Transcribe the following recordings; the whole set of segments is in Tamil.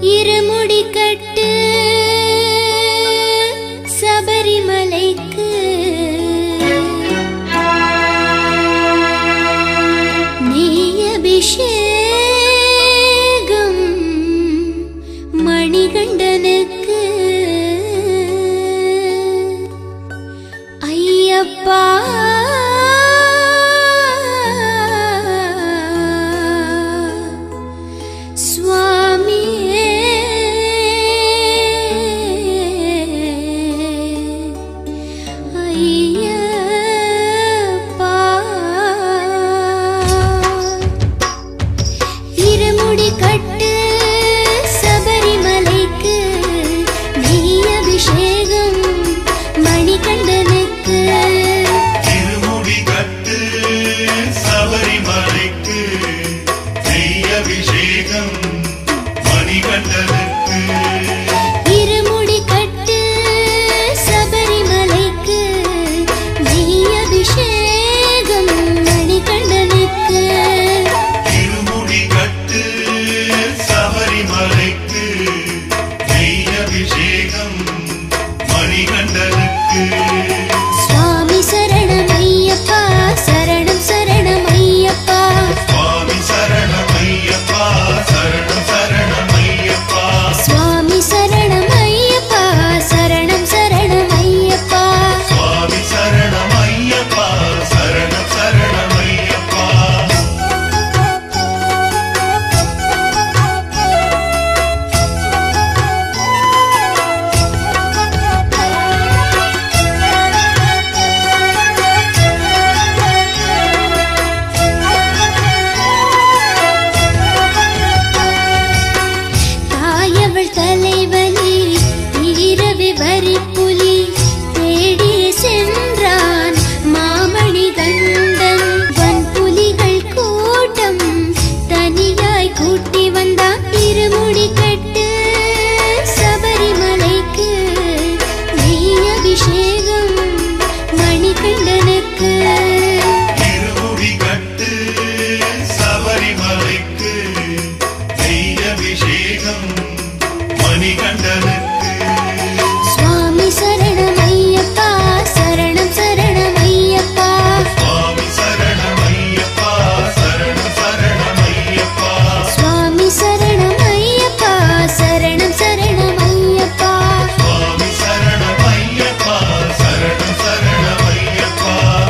இருமுடி கட்டு சபரிமலைக்கு நீ அபிஷேகம் மணிகண்டனுக்கு ஐயப்பா சுவாமியே ஐயப்பா இருமுடி கட்டு சபரிமலைக்கு நீ அபிஷேகம் மணிகண்டனுக்கு திருமுடி கட்டு சபரிமலைக்கு நெய் அபிஷேகம் மணிகண்டனுக்கு இருமுடி கட்டு சபரிமலைக்கு நீ அபிஷேகம் மணிகண்டனுக்கு திருமுடி கட்டு சபரிமலைக்கு நெய் அபிஷேகம் மணிகண்டனுக்கு சுவாமி சரணமையப்பா சரணம் சரணமையப்பா சுவாமி சரணமையப்பா சரணம் சரணமையப்பா சுவாமி சரணமையப்பா சரணம் சரணமையப்பா சுவாமி சரணமையப்பா சரணம் சரணமையப்பா தாயவள் தலைவலி தீரவி வரி புலி தேடி சென்றான் மாமணி கண்டன் வன் புலிகள் கூட்டம் தனியாய் கூட்டி வந்தான் இருமுடி கட்டு சபரிமலைக்கு நெய் அபிஷேகம் மணிகண்டனுக்கு திருமுடி கட்டு சபரிமலைக்கு நெய் அபிஷேகம் மணிகண்டனுக்கு சுவாமி சரணமையப்பா சரணம் சரணமையப்பா சுவாமி சரணமையப்பா சரணம் சரணமையப்பா சுவாமி சரணமையப்பா சரணம் சரணமையப்பா சுவாமி சரணமையப்பா சரணம் சரணமையப்பா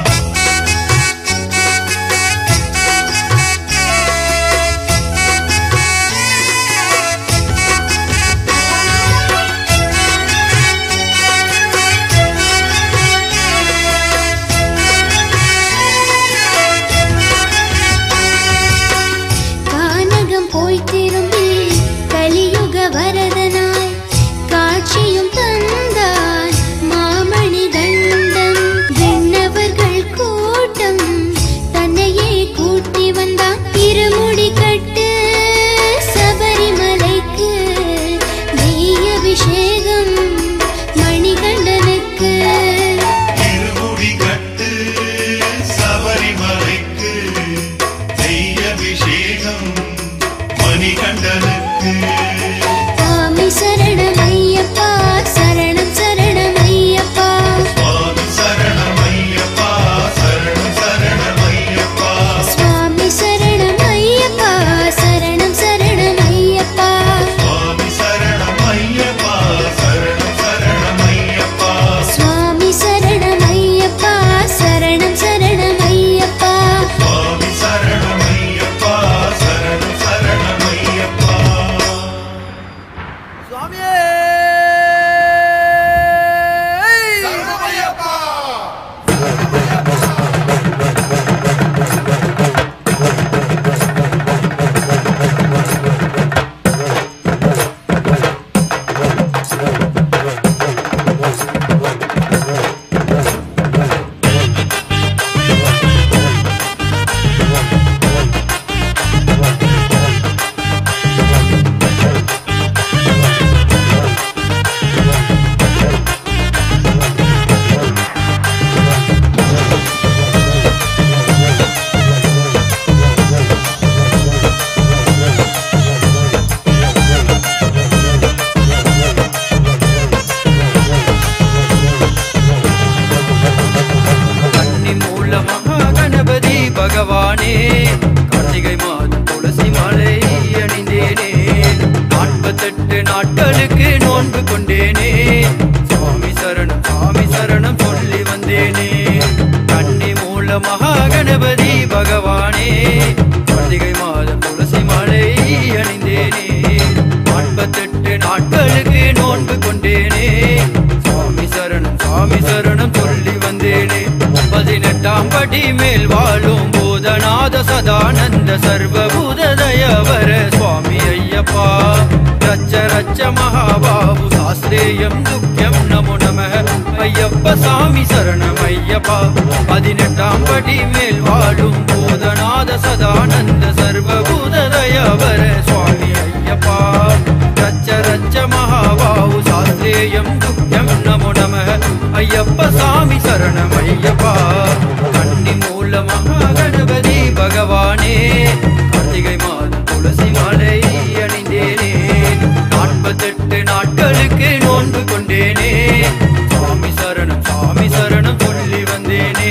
கானகம் போய் திரும்பி கலியுக வரதனாய் காட்சியும் தந்தான் மாமணி கண்டன் விண்ணவர்கள் கூட்டம் தன்னையே கூட்டி வந்தான் இருமுடி கட்டு சபரிமலைக்கு நெய் அபிஷேகம் மணிகண்டனுக்கு திருமுடி கட்டு சபரிமலைக்கு நெய் அபிஷேகம் மணிகண்டனுக்கு சுவாமி சரணமையப்பா சரணம் சரணமையப்பா சுவாமி சரணமையப்பா சரணம் சரணமையப்பா சுவாமி சரணமையப்பா சரணம் சரணமையப்பா சுவாமி சரணமையப்பா சரணம் சரணமையப்பா சுவாமி சரணமையப்பா சரணம் சரணமையப்பா சுவாமி சரணமையப்பா சரணம் சரணமையப்பா கார்த்திகை மாதம் துளசி மாலை அணிந்தேனே நாற்பத்தெட்டு நாட்களுக்கு நோன்பு கொண்டேனே சுவாமி சரணம் சுவாமி சரணம் சொல்லி வந்தேனே கன்னி மூல மகாகணபதி பகவானே கார்த்திகை மாதம் துளசி மாலை அணிந்தேனே நாற்பத்தெட்டு நாட்களுக்கு நோன்பு கொண்டேனே சுவாமி சரணம் சுவாமி சரணம் சொல்லி வந்தேனே பதினெட்டாம் படி மேல் வாழும் பூதநாத சதானந்த சர்வபூத தயவர சுவாமி ஐயப்பா ரச்ச ரச்ச மகாபாபு சாஸ்திரேயம் துக்கியம் நமோ நம ஐயப்ப சாமி சரணம் ஐயப்பா பதினெட்டாம் படி மேல் வாழும் பூதநாத சதானந்த சர்வபூத தயவர சுவாமி ஐயப்பா ரச்ச ரச்ச மகாபாவு சாஸ்திரேயம் துக்கியம் நமோ நம ஐயப்ப சாமி சரணம் ஐயப்பா கண்ணி மூல மகாகணபதி பகவானே கார்த்திகை மாதம் துளசி மாலை அணிந்தேனே நாற்பத்தெட்டு நாட்களுக்கு நோன்பு கொண்டேனே சுவாமி சரணம் சுவாமி சரணம் சொல்லி வந்தேனே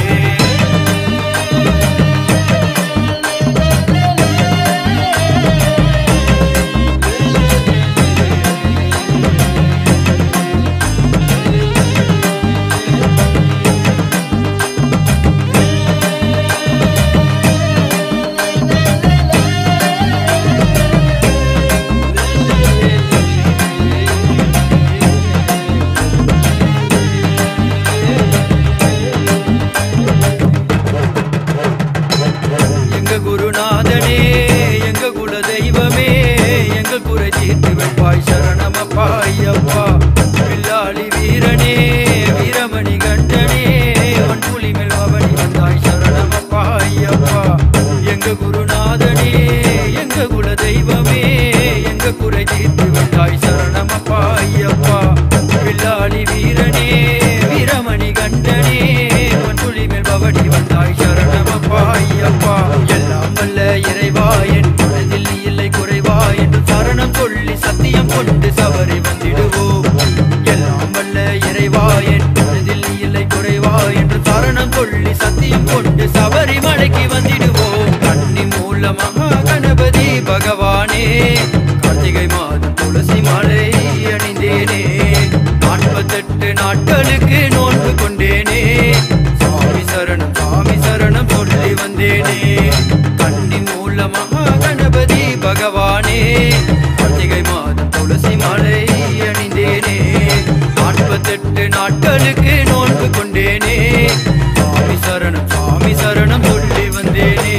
எங்க குருநாதனே எங்க குல தெய்வமே எங்க குறை தீர்த்து வைப்பாய் சரணமப்பா ஐயப்பா வில்லாளி வீரனே வீரமணி கண்டனே உன் புலி மேல் அவனி வந்தாய் சரணமப்பா ஐயப்பா எங்க குருநாதனே எங்க குல தெய்வமே எங்க குறை தீர்த்து வைத்தாய் சரணமப்பா ஐயப்பா வில்லாளி வீரனே வீரமணி கண்டனே உன் புலி மேல் பவனி வந்தாய் சரணமப்பா ஐயப்பா எல்லாம் வல்ல இறைவா என் மனதில் நீ இல்லை குறைவா என்று சரணம் சொல்லி சத்தியம் கொண்டு சபரி வந்திடுவோம் எல்லாம் வல்ல இறைவா என் மனதில் நீ இல்லை குறைவா என்று சரணம் சொல்லி சத்தியம் கொண்டு சபரிமலைக்கு வந்திடுவோம் கண்ணி மூல மகா கணபதி பகவானே கார்த்திகை மாதம் துளசி மாலை அணிந்தேனே நாற்பத்தெட்டு நாட்களுக்கு நோன்பு கொண்டேனே சுவாமி சரணம் சுவாமி சரணம் சொல்லி வந்தேனே கண்ணி மூல மகா கணபதி பகவானே கார்த்திகை மாதம் துளசி மாலை அணிந்தேனே நாற்பத்தெட்டு நாட்களுக்கு நோன்பு கொண்டேனே சுவாமி சரணம் சுவாமி சரணம் சொல்லி வந்தேனே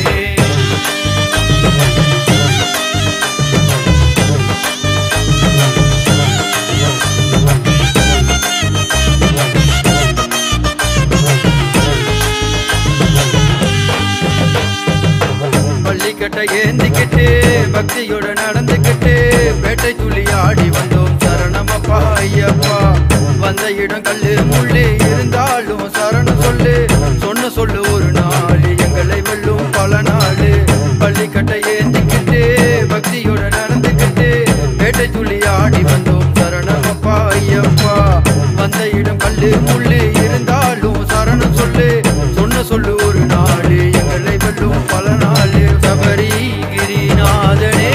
பள்ளிக்கட்டை ஏந்திக்கிட்டு பக்தியோட நடந்துக்கிட்டு வேட்டை துளி ஆடி வந்தோம் சரணமப்பா ஐயப்பா வந்த இடம் கல்லு முள்ளு இருந்தாலும் சரணம் சொல்லு சொன்ன சொல்லு ஒரு நாள் எங்களை வெல்லும் பல நாள் பள்ளிக்கட்டை ஏந்திக்கிட்டு பக்தியோட நடந்துக்கிட்டு வேட்டை துளி ஆடி வந்தோம் சரணமப்பா ஐயப்பா வந்த இடம் கல்லு முள்ளு இருந்தாலும் சரணம் சொல்லு சொன்ன சொல்லு ஒரு நாள் எங்களை வெல்லும் பல நாள் சபரி கிரிநாதனே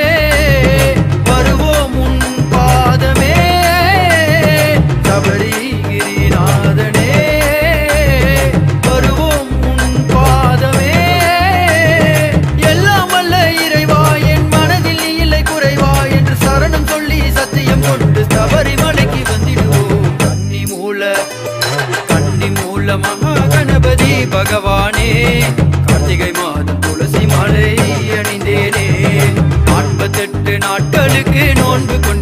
வருவோம் உன் பாதமே சபரி கிரிநாதனே வருவோம் உன் பாதமே எல்லாம் வல்ல இறைவா என் மனதில் நீ இல்லை குறைவா என்று சரணம் சொல்லி சத்தியம் கொண்டு சபரிமலைக்கு வந்திடுவோம் கன்னி மூல கன்னி மூல மகா கணபதி பகவானே கார்த்திகை மாதம் துளசி மாலை அணிந்தேனே நாற்பத்தெட்டு நாட்களுக்கு நோன்பு கொண்டு